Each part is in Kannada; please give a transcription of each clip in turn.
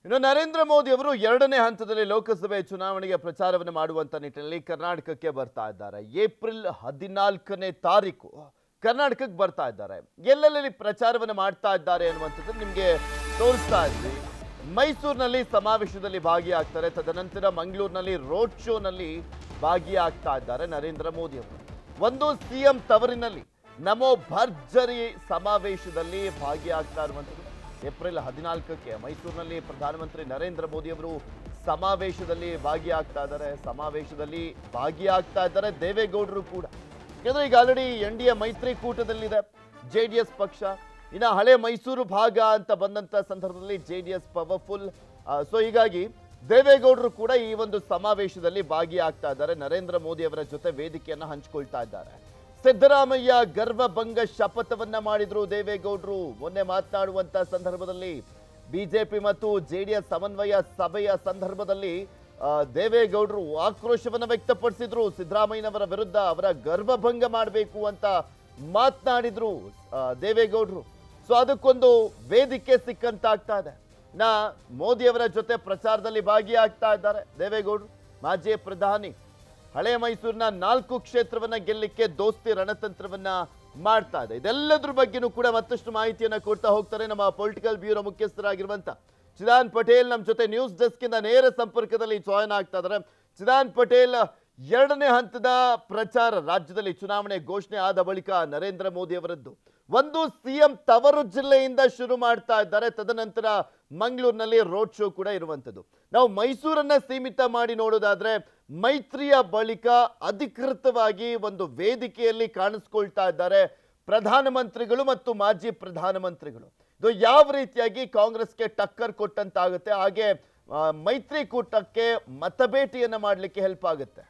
ಇನ್ನು ನರೇಂದ್ರ ಮೋದಿ ಅವರು ಎರಡನೇ ಹಂತದಲ್ಲಿ ಲೋಕಸಭೆ ಚುನಾವಣೆಗೆ ಪ್ರಚಾರವನ್ನು ಮಾಡುವಂತ ನಿಟ್ಟಿನಲ್ಲಿ ಕರ್ನಾಟಕಕ್ಕೆ ಬರ್ತಾ ಇದ್ದಾರೆ ಏಪ್ರಿಲ್ ಹದಿನಾಲ್ಕನೇ ತಾರೀಕು ಕರ್ನಾಟಕಕ್ಕೆ ಬರ್ತಾ ಇದ್ದಾರೆ ಎಲ್ಲೆಲ್ಲಿ ಪ್ರಚಾರವನ್ನು ಮಾಡ್ತಾ ಇದ್ದಾರೆ ಅನ್ನುವಂಥದ್ದು ನಿಮಗೆ ತೋರಿಸ್ತಾ ಇದ್ವಿ ಮೈಸೂರಿನಲ್ಲಿ ಸಮಾವೇಶದಲ್ಲಿ ಭಾಗಿಯಾಗ್ತಾರೆ ತದನಂತರ ಮಂಗಳೂರಿನಲ್ಲಿ ರೋಡ್ ಶೋನಲ್ಲಿ ಭಾಗಿಯಾಗ್ತಾ ಇದ್ದಾರೆ ನರೇಂದ್ರ ಮೋದಿ ಅವರು ಒಂದು ಸಿಎಂ ತವರಿನಲ್ಲಿ ನಮೋ ಭರ್ಜರಿ ಸಮಾವೇಶದಲ್ಲಿ ಭಾಗಿಯಾಗ್ತಾ ಇರುವಂಥದ್ದು ಏಪ್ರಿಲ್ ಹದಿನಾಲ್ಕಕ್ಕೆ ಮೈಸೂರಿನಲ್ಲಿ ಪ್ರಧಾನಮಂತ್ರಿ ನರೇಂದ್ರ ಮೋದಿ ಅವರು ಸಮಾವೇಶದಲ್ಲಿ ಭಾಗಿಯಾಗ್ತಾ ಇದ್ದಾರೆ ಸಮಾವೇಶದಲ್ಲಿ ಭಾಗಿಯಾಗ್ತಾ ಇದ್ದಾರೆ ದೇವೇಗೌಡರು ಕೂಡ ಯಾಕಂದ್ರೆ ಈಗ ಆಲ್ರೆಡಿ ಎನ್ ಡಿ ಎ ಮೈತ್ರಿಕೂಟದಲ್ಲಿದೆ ಜೆ ಡಿ ಎಸ್ ಪಕ್ಷ ಇನ್ನು ಹಳೆ ಮೈಸೂರು ಭಾಗ ಅಂತ ಬಂದಂತ ಸಂದರ್ಭದಲ್ಲಿ J D S powerful so ಹೀಗಾಗಿ ದೇವೇಗೌಡರು ಕೂಡ ಈ ಒಂದು ಸಮಾವೇಶದಲ್ಲಿ ಭಾಗಿಯಾಗ್ತಾ ಇದ್ದಾರೆ ನರೇಂದ್ರ ಮೋದಿ ಅವರ ಜೊತೆ ವೇದಿಕೆಯನ್ನ ಹಂಚಿಕೊಳ್ತಾ ಇದ್ದಾರೆ ಸಿದ್ದರಾಮಯ್ಯ ಗರ್ವಭಂಗ ಶಪಥವನ್ನ ಮಾಡಿದ್ರು ದೇವೇಗೌಡರು ಮೊನ್ನೆ ಮಾತನಾಡುವಂತ ಸಂದರ್ಭದಲ್ಲಿ ಬಿಜೆಪಿ ಮತ್ತು ಜೆಡಿಎಸ್ ಸಮನ್ವಯ ಸಭೆಯ ಸಂದರ್ಭದಲ್ಲಿ ಆ, ದೇವೇಗೌಡರು ಆಕ್ರೋಶವನ್ನ ವ್ಯಕ್ತಪಡಿಸಿದ್ರು ಸಿದ್ದರಾಮಯ್ಯನವರ ವಿರುದ್ಧ ಅವರ ಗರ್ವಭಂಗ ಮಾಡಬೇಕು ಅಂತ ಮಾತನಾಡಿದ್ರು ಆ, ದೇವೇಗೌಡರು ಸೊ ಅದಕ್ಕೊಂದು ವೇದಿಕೆ ಸಿಕ್ಕಂತಾಗ್ತಾ ಇದೆ ನಾ ಮೋದಿಯವರ ಜೊತೆ ಪ್ರಚಾರದಲ್ಲಿ ಭಾಗಿಯಾಗ್ತಾ ಇದ್ದಾರೆ ದೇವೇಗೌಡರು ಮಾಜಿ ಪ್ರಧಾನಿ ಹಳೆ ಮೈಸೂರಿನ ನಾಲ್ಕು ಕ್ಷೇತ್ರವನ್ನ ಗೆಲ್ಲಕ್ಕೆ ದೋಸ್ತಿ ರಣತಂತ್ರವನ್ನ ಮಾಡ್ತಾ ಇದೆ ಇದೆಲ್ಲದ್ರ ಬಗ್ಗೆನೂ ಕೂಡ ಮತ್ತಷ್ಟು ಮಾಹಿತಿಯನ್ನ ಕೊಡ್ತಾ ಹೋಗ್ತಾರೆ ನಮ್ಮ ಪೊಲಿಟಿಕಲ್ ಬ್ಯೂರೋ ಮುಖ್ಯಸ್ಥರಾಗಿರುವಂತ ಚಿದಾನ್ ಪಟೇಲ್ ನಮ್ಮ ಜೊತೆ ನ್ಯೂಸ್ ಡೆಸ್ಕ್ ಇಂದ ನೇರ ಸಂಪರ್ಕದಲ್ಲಿ ಜಾಯ್ನ್ ಆಗ್ತಾ ಇದ್ದಾರೆ ಚಿದಾನ್ ಪಟೇಲ್ ಎರಡನೇ ಹಂತದ ಪ್ರಚಾರ ರಾಜ್ಯದಲ್ಲಿ ಚುನಾವಣೆ ಘೋಷಣೆ ಆದ ಬಳಿಕ ನರೇಂದ್ರ ಮೋದಿ ಅವರದ್ದು ಒಂದು ಸಿಎಂ ತವರು ಜಿಲ್ಲೆಯಿಂದ ಶುರು ಮಾಡ್ತಾ ಇದ್ದಾರೆ ತದನಂತರ ಮಂಗಳೂರಿನಲ್ಲಿ ರೋಡ್ ಶೋ ಕೂಡ ಇರುವಂಥದ್ದು ನಾವು ಮೈಸೂರನ್ನ ಸೀಮಿತ ಮಾಡಿ ನೋಡೋದಾದ್ರೆ ಮೈತ್ರಿಯ ಬಳಿಕ ಅಧಿಕೃತವಾಗಿ ಒಂದು ವೇದಿಕೆಯಲ್ಲಿ ಕಾಣಿಸ್ಕೊಳ್ತಾ ಇದ್ದಾರೆ ಪ್ರಧಾನಮಂತ್ರಿಗಳು ಮತ್ತು ಮಾಜಿ ಪ್ರಧಾನಮಂತ್ರಿಗಳು ಇದು ಯಾವ ರೀತಿಯಾಗಿ ಕಾಂಗ್ರೆಸ್ಗೆ ಟಕ್ಕರ್ ಕೊಟ್ಟಂತಾಗುತ್ತೆ ಹಾಗೆ ಆ, ಮೈತ್ರಿಕೂಟಕ್ಕೆ ಮತಬೇಟಿಯನ್ನ ಮಾಡಲಿಕ್ಕೆ ಹೆಲ್ಪ್ ಆಗುತ್ತೆ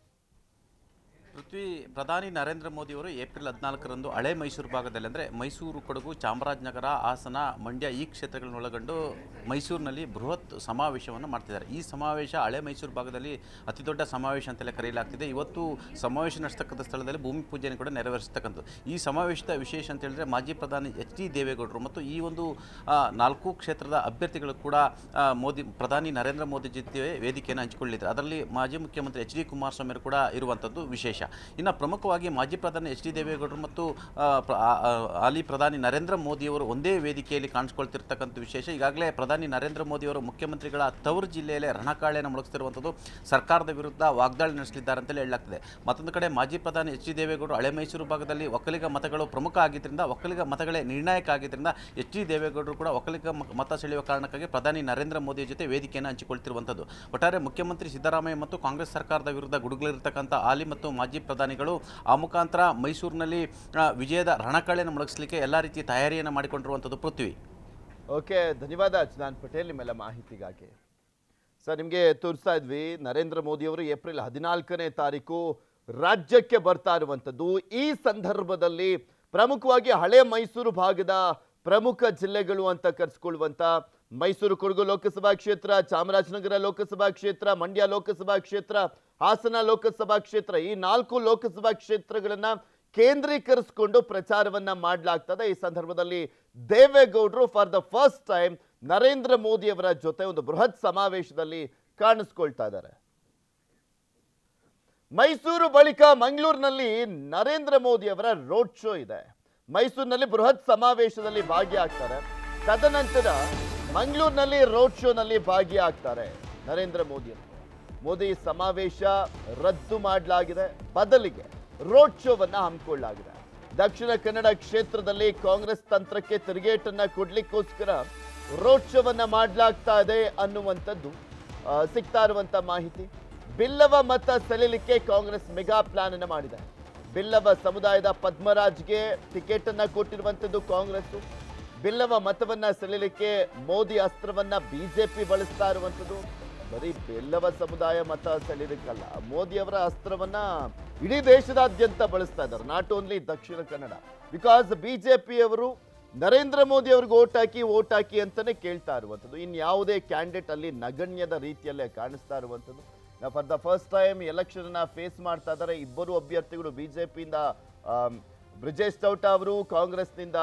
ಪೃಥ್ವಿ ಪ್ರಧಾನಿ ನರೇಂದ್ರ ಮೋದಿ ಅವರು ಏಪ್ರಿಲ್ ಹದಿನಾಲ್ಕರಂದು ಹಳೆ ಮೈಸೂರು ಭಾಗದಲ್ಲಿ ಅಂದರೆ ಮೈಸೂರು ಕೊಡಗು ಚಾಮರಾಜನಗರ ಹಾಸನ ಮಂಡ್ಯ ಈ ಕ್ಷೇತ್ರಗಳನ್ನು ಒಳಗೊಂಡು ಮೈಸೂರಿನಲ್ಲಿ ಬೃಹತ್ ಸಮಾವೇಶವನ್ನು ಮಾಡ್ತಿದ್ದಾರೆ ಈ ಸಮಾವೇಶ ಹಳೆ ಮೈಸೂರು ಭಾಗದಲ್ಲಿ ಅತಿ ದೊಡ್ಡ ಸಮಾವೇಶ ಅಂತಲೇ ಕರೆಯಲಾಗ್ತಿದೆ ಇವತ್ತು ಸಮಾವೇಶ ನಡೆಸ್ತಕ್ಕಂಥ ಸ್ಥಳದಲ್ಲಿ ಭೂಮಿ ಪೂಜೆಯನ್ನು ಕೂಡ ನೆರವೇರಿಸ್ತಕ್ಕಂಥದ್ದು ಈ ಸಮಾವೇಶದ ವಿಶೇಷ ಅಂತ ಹೇಳಿದ್ರೆ ಮಾಜಿ ಪ್ರಧಾನಿ ಎಚ್ ಡಿ ದೇವೇಗೌಡರು ಮತ್ತು ಈ ಒಂದು ಆ, ನಾಲ್ಕು ಕ್ಷೇತ್ರದ ಅಭ್ಯರ್ಥಿಗಳು ಕೂಡ ಆ, ಮೋದಿ ಪ್ರಧಾನಿ ನರೇಂದ್ರ ಮೋದಿ ಜೊತೆ ವೇದಿಕೆಯನ್ನು ಹಂಚಿಕೊಳ್ಳಿದ್ದಾರೆ ಅದರಲ್ಲಿ ಮಾಜಿ ಮುಖ್ಯಮಂತ್ರಿ ಎಚ್ ಡಿ ಕುಮಾರಸ್ವಾಮಿ ಅವರು ಕೂಡ ಇರುವಂಥದ್ದು ವಿಶೇಷ ಇನ್ನು ಪ್ರಮುಖವಾಗಿ ಮಾಜಿ ಪ್ರಧಾನಿ ಎಚ್ ಡಿ ದೇವೇಗೌಡರು ಮತ್ತು ಆ, ಪ್ರ- ಆ, ಆ, ಹಾಲಿ ಪ್ರಧಾನಿ ನರೇಂದ್ರ ಮೋದಿಯವರು ಒಂದೇ ವೇದಿಕೆಯಲ್ಲಿ ಕಾಣಿಸ್ಕೊಳ್ತಿರ್ತಕ್ಕಂಥ ವಿಶೇಷ ಈಗಾಗಲೇ ಪ್ರಧಾನಿ ನರೇಂದ್ರ ಮೋದಿಯವರು ಮುಖ್ಯಮಂತ್ರಿಗಳ ತವರು ಜಿಲ್ಲೆಯಲ್ಲೇ ರಣಕಾಳೆಯನ್ನು ಮೊಳಗಿಸ್ತಿರುವಂಥದ್ದು ಸರ್ಕಾರದ ವಿರುದ್ಧ ವಾಗ್ದಾಳಿ ನಡೆಸಲಿದ್ದಾರೆ ಅಂತಲೇ ಹೇಳಲಾಗ್ತದೆ ಮತ್ತೊಂದು ಕಡೆ ಮಾಜಿ ಪ್ರಧಾನಿ ಎಚ್ ಡಿ ದೇವೇಗೌಡರು ಹಳೆ ಮೈಸೂರು ಭಾಗದಲ್ಲಿ ಒಕ್ಕಲಿಗ ಮತಗಳು ಪ್ರಮುಖ ಆಗಿದ್ದರಿಂದ ಒಕ್ಕಲಿಗ ಮತಗಳೇ ನಿರ್ಣಾಯಕ ಆಗಿದ್ದರಿಂದ ಎಚ್ ಡಿ ದೇವೇಗೌಡರು ಕೂಡ ಒಕ್ಕಲಿಗ ಮ- ಮತ ಸೆಳೆಯುವ ಕಾರಣಕ್ಕಾಗಿ ಪ್ರಧಾನಿ ನರೇಂದ್ರ ಮೋದಿಯ ಜೊತೆ ವೇದಿಕೆಯನ್ನು ಹಂಚಿಕೊಳ್ತಿರುವಂಥದ್ದು ಒಟ್ಟಾರೆ ಮುಖ್ಯಮಂತ್ರಿ ಸಿದ್ದರಾಮಯ್ಯ ಮತ್ತು ಕಾಂಗ್ರೆಸ್ ಸರ್ಕಾರದ ವಿರುದ್ಧ ಗುಡುಗಲಿರ್ತಕ್ಕಂಥ ಹಾಲಿ ಮತ್ತು ಮಾಜಿ ಪ್ರಧಾನಿಗಳು ಆ ಮುಖಾಂತರ ಮೈಸೂರಿನಲ್ಲಿ ಆ, ವಿಜಯದ ರಣಕಳೆಯನ್ನು ಮೊಳಗಿಸಲಿಕ್ಕೆ ಎಲ್ಲ ರೀತಿಯ ತಯಾರಿಯನ್ನು ಮಾಡಿಕೊಂಡಿರುವಂಥದ್ದು ಪೃಥ್ವಿ ಓಕೆ ಧನ್ಯವಾದ ಚಿದಾನ್ ಪಟೇಲ್ ನಿಮ್ಮೆಲ್ಲ ಮಾಹಿತಿಗಾಗಿ ಸರ್ ನಿಮಗೆ ತೋರಿಸ್ತಾ ಇದ್ವಿ ನರೇಂದ್ರ ಮೋದಿ ಅವರು ಏಪ್ರಿಲ್ ಹದಿನಾಲ್ಕನೇ ತಾರೀಕು ರಾಜ್ಯಕ್ಕೆ ಬರ್ತಾ ಇರುವಂಥದ್ದು ಈ ಸಂದರ್ಭದಲ್ಲಿ ಪ್ರಮುಖವಾಗಿ ಹಳೆ ಮೈಸೂರು ಭಾಗದ ಪ್ರಮುಖ ಜಿಲ್ಲೆಗಳು ಅಂತ ಕರೆಸ್ಕೊಳ್ಳುವಂತ ಮೈಸೂರು ಕೊಡಗು ಲೋಕಸಭಾ ಕ್ಷೇತ್ರ ಚಾಮರಾಜನಗರ ಲೋಕಸಭಾ ಕ್ಷೇತ್ರ ಮಂಡ್ಯ ಲೋಕಸಭಾ ಕ್ಷೇತ್ರ ಹಾಸನ ಲೋಕಸಭಾ ಕ್ಷೇತ್ರ ಈ ನಾಲ್ಕು ಲೋಕಸಭಾ ಕ್ಷೇತ್ರಗಳನ್ನ ಕೇಂದ್ರೀಕರಿಸಿಕೊಂಡು ಪ್ರಚಾರವನ್ನ ಮಾಡಲಾಗ್ತದೆ ಈ ಸಂದರ್ಭದಲ್ಲಿ ದೇವೇಗೌಡರು for the first time Narendra Modi ಅವರ ಜೊತೆ ಒಂದು ಬೃಹತ್ ಸಮಾವೇಶದಲ್ಲಿ ಕಾಣಿಸ್ಕೊಳ್ತಾ ಇದ್ದಾರೆ ಮೈಸೂರು ಬಳಿಕ ಮಂಗಳೂರಿನಲ್ಲಿ ನರೇಂದ್ರ ಮೋದಿ ಅವರ ರೋಡ್ ಶೋ ಇದೆ ಮೈಸೂರಿನಲ್ಲಿ ಬೃಹತ್ ಸಮಾವೇಶದಲ್ಲಿ ಭಾಗಿಯಾಗ್ತಾರೆ ತದನಂತರ ಮಂಗಳೂರಿನಲ್ಲಿ ರೋಡ್ ಶೋನಲ್ಲಿ ಭಾಗಿಯಾಗ್ತಾರೆ ನರೇಂದ್ರ ಮೋದಿ ಅವರು ಮೋದಿ ಸಮಾವೇಶ ರದ್ದು ಮಾಡಲಾಗಿದೆ ಬದಲಿಗೆ ರೋಡ್ ಶೋವನ್ನ ಹಮ್ಮಿಕೊಳ್ಳಲಾಗಿದೆ ದಕ್ಷಿಣ ಕನ್ನಡ ಕ್ಷೇತ್ರದಲ್ಲಿ ಕಾಂಗ್ರೆಸ್ ತಂತ್ರಕ್ಕೆ ತಿರುಗೇಟನ್ನ ಕೊಡ್ಲಿಕ್ಕೋಸ್ಕರ ರೋಡ್ ಶೋವನ್ನ ಮಾಡಲಾಗ್ತಾ ಇದೆ ಅನ್ನುವಂಥದ್ದು ಆ, ಸಿಗ್ತಾ ಇರುವಂತ ಮಾಹಿತಿ ಬಿಲ್ಲವ ಮತ ಸೆಳೆಯಲಿಕ್ಕೆ ಕಾಂಗ್ರೆಸ್ ಮೆಗಾ ಪ್ಲಾನ್ ಅನ್ನ ಮಾಡಿದೆ ಬಿಲ್ಲವ ಸಮುದಾಯದ ಪದ್ಮರಾಜ್ಗೆ ಟಿಕೆಟ್ ಅನ್ನ ಕೊಟ್ಟಿರುವಂತದ್ದು ಕಾಂಗ್ರೆಸ್ ಬಿಲ್ಲವ ಮತವನ್ನ ಸೆಳೆಯಲಿಕ್ಕೆ ಮೋದಿ ಅಸ್ತ್ರವನ್ನ ಬಿಜೆಪಿ ಬಳಸ್ತಾ ಇರುವಂತದ್ದು ಬರೀ ಬಿಲ್ಲವ ಸಮುದಾಯ ಮತ ಸೆಳೆಯಲಿಕ್ಕಲ್ಲ ಮೋದಿ ಅವರ ಅಸ್ತ್ರವನ್ನ ಇಡೀ ದೇಶದಾದ್ಯಂತ ಬಳಸ್ತಾ ಇದ್ದಾರೆ ನಾಟ್ ಓನ್ಲಿ ದಕ್ಷಿಣ ಕನ್ನಡ ಬಿಕಾಸ್ ಬಿಜೆಪಿ ಅವರು ನರೇಂದ್ರ ಮೋದಿ ಅವ್ರಿಗೆ ಓಟ್ ಹಾಕಿ ಓಟ್ ಹಾಕಿ ಅಂತಾನೆ ಕೇಳ್ತಾ ಇರುವಂಥದ್ದು ಇನ್ ಯಾವುದೇ ಕ್ಯಾಂಡಿಡೇಟ್ ಅಲ್ಲಿ ನಗಣ್ಯದ ರೀತಿಯಲ್ಲೇ ಕಾಣಿಸ್ತಾ ಇರುವಂಥದ್ದು for the first time election ನ ಫೇಸ್ ಮಾಡ್ತಾ ಇದ್ದಾರೆ ಇಬ್ಬರು ಅಭ್ಯರ್ಥಿಗಳು ಬಿಜೆಪಿಯಿಂದ ಬ್ರಿಜೇಶ್ ಚೌಟ ಅವರು ಕಾಂಗ್ರೆಸ್ನಿಂದ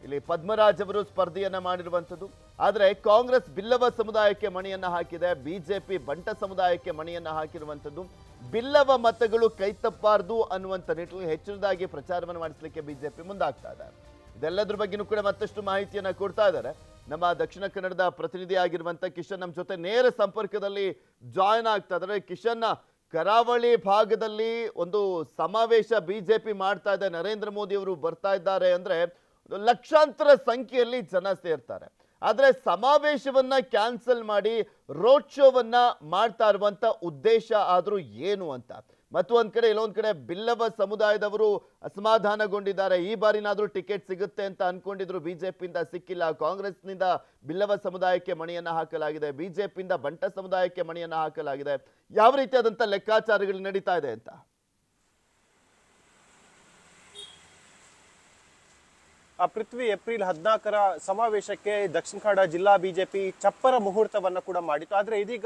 ಇಲ್ಲಿ ಪದ್ಮರಾಜ್ ಅವರು ಸ್ಪರ್ಧೆಯನ್ನ ಮಾಡಿರುವಂಥದ್ದು ಆದರೆ ಕಾಂಗ್ರೆಸ್ ಬಿಲ್ಲವ ಸಮುದಾಯಕ್ಕೆ ಮಣಿಯನ್ನ ಹಾಕಿದೆ ಬಿಜೆಪಿ ಬಂಟ ಸಮುದಾಯಕ್ಕೆ ಮಣಿಯನ್ನ ಹಾಕಿರುವಂಥದ್ದು ಬಿಲ್ಲವ ಮತಗಳು ಕೈತಪ್ಪಾರ್ದು ಅನ್ನುವಂಥ ನಿಟ್ಟಿನಲ್ಲಿ ಹೆಚ್ಚಿನದಾಗಿ ಪ್ರಚಾರವನ್ನು ಮಾಡಿಸಲಿಕ್ಕೆ ಬಿಜೆಪಿ ಮುಂದಾಗ್ತಾ ಇದೆ ಇದೆಲ್ಲದ್ರ ಬಗ್ಗೆನೂ ಕೂಡ ಮತ್ತಷ್ಟು ಮಾಹಿತಿಯನ್ನ ಕೊಡ್ತಾ ಇದ್ದಾರೆ ನಮ್ಮ ದಕ್ಷಿಣ ಕನ್ನಡದ ಪ್ರತಿನಿಧಿ ಆಗಿರುವಂತ ಕಿಶನ್ ನಮ್ಮ ಜೊತೆ ನೇರ ಸಂಪರ್ಕದಲ್ಲಿ ಜಾಯ್ನ್ ಆಗ್ತಾ ಇದ್ದಾರೆ ಕಿಶನ್ ಕರಾವಳಿ ಭಾಗದಲ್ಲಿ ಒಂದು ಸಮಾವೇಶ ಬಿಜೆಪಿ ಮಾಡ್ತಾ ಇದೆ ನರೇಂದ್ರ ಮೋದಿ ಅವರು ಬರ್ತಾ ಇದ್ದಾರೆ ಅಂದ್ರೆ ಒಂದು ಲಕ್ಷಾಂತರ ಸಂಖ್ಯೆಯಲ್ಲಿ ಜನ ಸೇರ್ತಾರೆ ಆದ್ರೆ ಸಮಾವೇಶವನ್ನ ಕ್ಯಾನ್ಸಲ್ ಮಾಡಿ ರೋಡ್ ಶೋವನ್ನ ಮಾಡ್ತಾ ಇರುವಂತ ಉದ್ದೇಶ ಆದ್ರೂ ಏನು ಅಂತ ಮತ್ತು ಒಂದ್ ಕಡೆ ಇಲ್ಲೊಂದ್ ಕಡೆ ಬಿಲ್ಲವ ಸಮುದಾಯದವರು ಅಸಮಾಧಾನಗೊಂಡಿದ್ದಾರೆ ಈ ಬಾರಿನಾದ್ರೂ ಟಿಕೆಟ್ ಸಿಗುತ್ತೆ ಅಂತ ಅನ್ಕೊಂಡಿದ್ರು ಬಿಜೆಪಿಯಿಂದ ಸಿಕ್ಕಿಲ್ಲ ಕಾಂಗ್ರೆಸ್ನಿಂದ ಬಿಲ್ಲವ ಸಮುದಾಯಕ್ಕೆ ಮಣಿಯನ್ನ ಹಾಕಲಾಗಿದೆ ಬಿಜೆಪಿಯಿಂದ ಬಂಟ ಸಮುದಾಯಕ್ಕೆ ಮಣಿಯನ್ನ ಹಾಕಲಾಗಿದೆ ಯಾವ ರೀತಿಯಾದಂತ ಲೆಕ್ಕಾಚಾರಗಳು ನಡೀತಾ ಇದೆ ಅಂತ ಆ ಪೃಥ್ವಿ ಏಪ್ರಿಲ್ ಹದಿನಾಲ್ಕರ ಸಮಾವೇಶಕ್ಕೆ ದಕ್ಷಿಣ ಕನ್ನಡ ಜಿಲ್ಲಾ ಬಿಜೆಪಿ ಚಪ್ಪರ ಮುಹೂರ್ತವನ್ನ ಕೂಡ ಮಾಡಿತ್ತು ಆದ್ರೆ ಇದೀಗ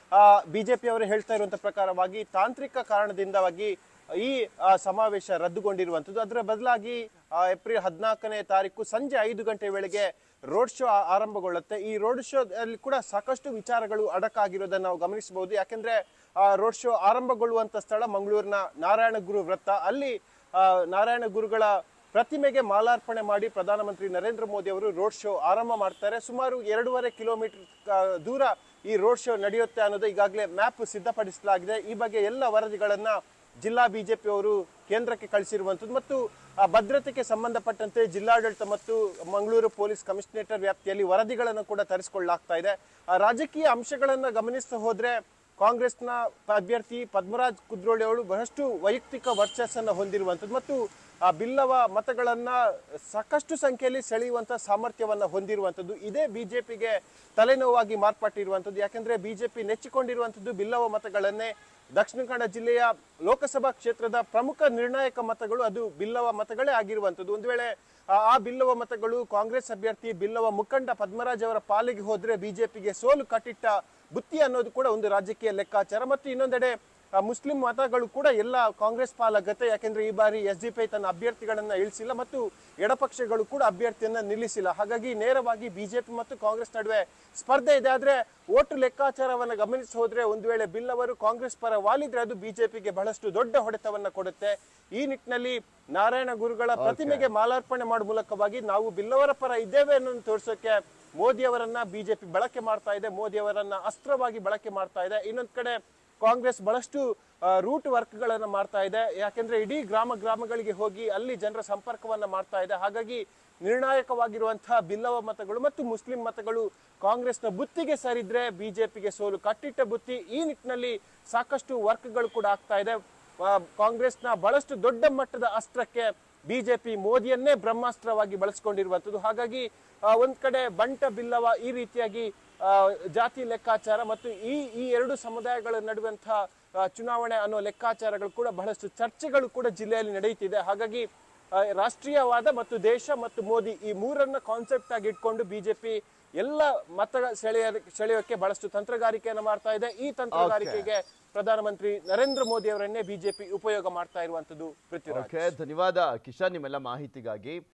ಬಿಜೆಪಿ ಅವರು ಹೇಳ್ತಾ ಇರುವಂತ ಪ್ರಕಾರವಾಗಿ ತಾಂತ್ರಿಕ ಕಾರಣದಿಂದಾಗಿ ಈ ಆ, ಸಮಾವೇಶ ರದ್ದುಗೊಂಡಿರುವಂತದ್ದು ಅದರ ಬದಲಾಗಿ ಆ, ಏಪ್ರಿಲ್ ಹದಿನಾಲ್ಕನೇ ತಾರೀಕು ಸಂಜೆ ಐದು ಗಂಟೆ ವೇಳೆಗೆ ರೋಡ್ ಶೋ ಆ- ಆರಂಭಗೊಳ್ಳುತ್ತೆ ಈ ರೋಡ್ ಶೋ ಅಲ್ಲಿ ಕೂಡ ಸಾಕಷ್ಟು ವಿಚಾರಗಳು ಅಡಕಾಗಿರೋದನ್ನ ನಾವು ಗಮನಿಸಬಹುದು ಯಾಕೆಂದ್ರೆ ರೋಡ್ ಶೋ ಆರಂಭಗೊಳ್ಳುವಂತ ಸ್ಥಳ ಮಂಗಳೂರಿನ ನಾರಾಯಣ ಗುರು ವೃತ್ತ ಅಲ್ಲಿ ಆ, ನಾರಾಯಣ ಗುರುಗಳ ಪ್ರತಿಮೆಗೆ ಮಾಲಾರ್ಪಣೆ ಮಾಡಿ ಪ್ರಧಾನಮಂತ್ರಿ ನರೇಂದ್ರ ಮೋದಿ ಅವರು ರೋಡ್ ಶೋ ಆರಂಭ ಮಾಡ್ತಾರೆ ಸುಮಾರು ಎರಡೂವರೆ ಕಿಲೋಮೀಟರ್ ಆ, ದೂರ ಈ ರೋಡ್ ಶೋ ನಡೆಯುತ್ತೆ ಅನ್ನೋದು ಈಗಾಗಲೇ ಮ್ಯಾಪ್ ಸಿದ್ಧಪಡಿಸಲಾಗಿದೆ ಈ ಬಗ್ಗೆ ಎಲ್ಲ ವರದಿಗಳನ್ನ ಜಿಲ್ಲಾ ಬಿಜೆಪಿ ಅವರು ಕೇಂದ್ರಕ್ಕೆ ಕಳಿಸಿರುವಂಥದ್ದು ಮತ್ತು ಆ ಭದ್ರತೆಗೆ ಸಂಬಂಧಪಟ್ಟಂತೆ ಜಿಲ್ಲಾಡಳಿತ ಮತ್ತು ಮಂಗಳೂರು ಪೊಲೀಸ್ ಕಮಿಷನರೇಟರ್ ವ್ಯಾಪ್ತಿಯಲ್ಲಿ ವರದಿಗಳನ್ನು ಕೂಡ ತರಿಸಿಕೊಳ್ಳಲಾಗ್ತಾ ಇದೆ ಆ ರಾಜಕೀಯ ಅಂಶಗಳನ್ನ ಗಮನಿಸ್ತಾ ಹೋದ್ರೆ ಕಾಂಗ್ರೆಸ್ನ ಅಭ್ಯರ್ಥಿ ಪದ್ಮರಾಜ್ ಕುದ್ರೋಳಿ ಅವರು ಬಹಳಷ್ಟು ವೈಯಕ್ತಿಕ ವರ್ಚಸ್ಸನ್ನು ಹೊಂದಿರುವಂಥದ್ದು ಮತ್ತು ಆ ಬಿಲ್ಲವ ಮತಗಳನ್ನ ಸಾಕಷ್ಟು ಸಂಖ್ಯೆಯಲ್ಲಿ ಸೆಳೆಯುವಂತ ಸಾಮರ್ಥ್ಯವನ್ನ ಹೊಂದಿರುವಂಥದ್ದು ಇದೇ ಬಿಜೆಪಿಗೆ ತಲೆನೋವಾಗಿ ಮಾರ್ಪಟ್ಟಿರುವಂಥದ್ದು ಯಾಕೆಂದ್ರೆ ಬಿಜೆಪಿ ನೆಚ್ಚಿಕೊಂಡಿರುವಂಥದ್ದು ಬಿಲ್ಲವ ಮತಗಳನ್ನೇ ದಕ್ಷಿಣ ಕನ್ನಡ ಜಿಲ್ಲೆಯ ಲೋಕಸಭಾ ಕ್ಷೇತ್ರದ ಪ್ರಮುಖ ನಿರ್ಣಾಯಕ ಮತಗಳು ಅದು ಬಿಲ್ಲವ ಮತಗಳೇ ಆಗಿರುವಂಥದ್ದು ಒಂದು ವೇಳೆ ಆ ಆ ಬಿಲ್ಲವ ಮತಗಳು ಕಾಂಗ್ರೆಸ್ ಅಭ್ಯರ್ಥಿ ಬಿಲ್ಲವ ಮುಖಂಡ ಪದ್ಮರಾಜ್ ಅವರ ಪಾಲಿಗೆ ಹೋದ್ರೆ ಬಿಜೆಪಿಗೆ ಸೋಲು ಕಟ್ಟಿಟ್ಟ ಬುತ್ತಿ ಅನ್ನೋದು ಕೂಡ ಒಂದು ರಾಜಕೀಯ ಲೆಕ್ಕಾಚಾರ ಮತ್ತು ಇನ್ನೊಂದೆಡೆ ಆ, ಮುಸ್ಲಿಂ ಮತಗಳು ಕೂಡ ಎಲ್ಲ ಕಾಂಗ್ರೆಸ್ ಪಾಲಾಗತ್ತೆ ಯಾಕೆಂದ್ರೆ ಈ ಬಾರಿ ಎಸ್ ಡಿ ಪಿ ತನ್ನ ಅಭ್ಯರ್ಥಿಗಳನ್ನ ಇಳಿಸಿಲ್ಲ ಮತ್ತು ಎಡಪಕ್ಷಗಳು ಕೂಡ ಅಭ್ಯರ್ಥಿಯನ್ನ ನಿಲ್ಲಿಸಿಲ್ಲ ಹಾಗಾಗಿ ನೇರವಾಗಿ ಬಿಜೆಪಿ ಮತ್ತು ಕಾಂಗ್ರೆಸ್ ನಡುವೆ ಸ್ಪರ್ಧೆ ಇದೆ ಆದ್ರೆ ಓಟು ಲೆಕ್ಕಾಚಾರವನ್ನ ಗಮನಿಸಿ ಹೋದ್ರೆ ಒಂದು ವೇಳೆ ಬಿಲ್ ಅವರು ಕಾಂಗ್ರೆಸ್ ಪರ ವಾಲಿದ್ರೆ ಅದು ಬಿಜೆಪಿಗೆ ಬಹಳಷ್ಟು ದೊಡ್ಡ ಹೊಡೆತವನ್ನ ಕೊಡುತ್ತೆ ಈ ನಿಟ್ಟಿನಲ್ಲಿ ನಾರಾಯಣ ಗುರುಗಳ ಪ್ರತಿಮೆಗೆ ಮಾಲಾರ್ಪಣೆ ಮಾಡುವ ಮೂಲಕವಾಗಿ ನಾವು ಬಿಲ್ಲವರ ಪರ ಇದ್ದೇವೆ ಅನ್ನೋದು ತೋರಿಸೋಕೆ ಮೋದಿ ಅವರನ್ನ ಬಿಜೆಪಿ ಬಳಕೆ ಮಾಡ್ತಾ ಇದೆ ಮೋದಿ ಅವರನ್ನ ಅಸ್ತ್ರವಾಗಿ ಬಳಕೆ ಮಾಡ್ತಾ ಇದೆ ಇನ್ನೊಂದ್ ಕಡೆ ಕಾಂಗ್ರೆಸ್ ಬಹಳಷ್ಟು ರೂಟ್ ವರ್ಕ್ಗಳನ್ನ ಮಾಡ್ತಾ ಇದೆ ಯಾಕೆಂದ್ರೆ ಇಡೀ ಗ್ರಾಮ ಗ್ರಾಮಗಳಿಗೆ ಹೋಗಿ ಅಲ್ಲಿ ಜನರ ಸಂಪರ್ಕವನ್ನ ಮಾಡ್ತಾ ಇದೆ ಹಾಗಾಗಿ ನಿರ್ಣಾಯಕವಾಗಿರುವಂತಹ ಬಿಲ್ಲವ ಮತಗಳು ಮತ್ತು ಮುಸ್ಲಿಂ ಮತಗಳು ಕಾಂಗ್ರೆಸ್ನ ಬುತ್ತಿಗೆ ಸರಿದ್ರೆ ಬಿಜೆಪಿಗೆ ಸೋಲು ಕಟ್ಟಿಟ್ಟ ಬುತ್ತಿ ಈ ನಿಟ್ಟಿನಲ್ಲಿ ಸಾಕಷ್ಟು ವರ್ಕ್ಗಳು ಕೂಡ ಆಗ್ತಾ ಇದೆ ಆ, ಕಾಂಗ್ರೆಸ್ನ ಬಹಳಷ್ಟು ದೊಡ್ಡ ಮಟ್ಟದ ಅಸ್ತ್ರಕ್ಕೆ ಬಿಜೆಪಿ ಮೋದಿಯನ್ನೇ ಬ್ರಹ್ಮಾಸ್ತ್ರವಾಗಿ ಬಳಸಿಕೊಂಡಿರುವಂಥದ್ದು ಹಾಗಾಗಿ ಆ, ಒಂದ್ ಕಡೆ ಬಂಟ ಬಿಲ್ಲವ ಈ ರೀತಿಯಾಗಿ ಆ, ಜಾತಿ ಲೆಕ್ಕಾಚಾರ ಮತ್ತು ಈ ಈ ಎರಡು ಸಮುದಾಯಗಳ ನಡುವಂತಹ ಆ, ಚುನಾವಣೆ ಅನ್ನೋ ಲೆಕ್ಕಾಚಾರಗಳು ಕೂಡ ಬಹಳಷ್ಟು ಚರ್ಚೆಗಳು ಕೂಡ ಜಿಲ್ಲೆಯಲ್ಲಿ ನಡೆಯುತ್ತಿದೆ ಹಾಗಾಗಿ ಆ, ರಾಷ್ಟ್ರೀಯವಾದ ಮತ್ತು ದೇಶ ಮತ್ತು ಮೋದಿ ಈ ಮೂರನ್ನ ಕಾನ್ಸೆಪ್ಟ್ ಆಗಿ ಇಟ್ಕೊಂಡು ಬಿಜೆಪಿ ಎಲ್ಲ ಮತ ಸೆಳೆಯ ಸೆಳೆಯೋಕೆ ಬಹಳಷ್ಟು ತಂತ್ರಗಾರಿಕೆಯನ್ನು ಮಾಡ್ತಾ ಇದೆ ಈ ತಂತ್ರಗಾರಿಕೆಗೆ ಪ್ರಧಾನಮಂತ್ರಿ ನರೇಂದ್ರ ಮೋದಿ ಅವರನ್ನೇ ಬಿಜೆಪಿ ಉಪಯೋಗ ಮಾಡ್ತಾ ಇರುವಂತದ್ದು ಪೃಥ್ವಿರಾಜ್ ಓಕೆ ಧನ್ಯವಾದ ಕಿಶನ್ ನಿಮ್ಮೆಲ್ಲ ಮಾಹಿತಿಗಾಗಿ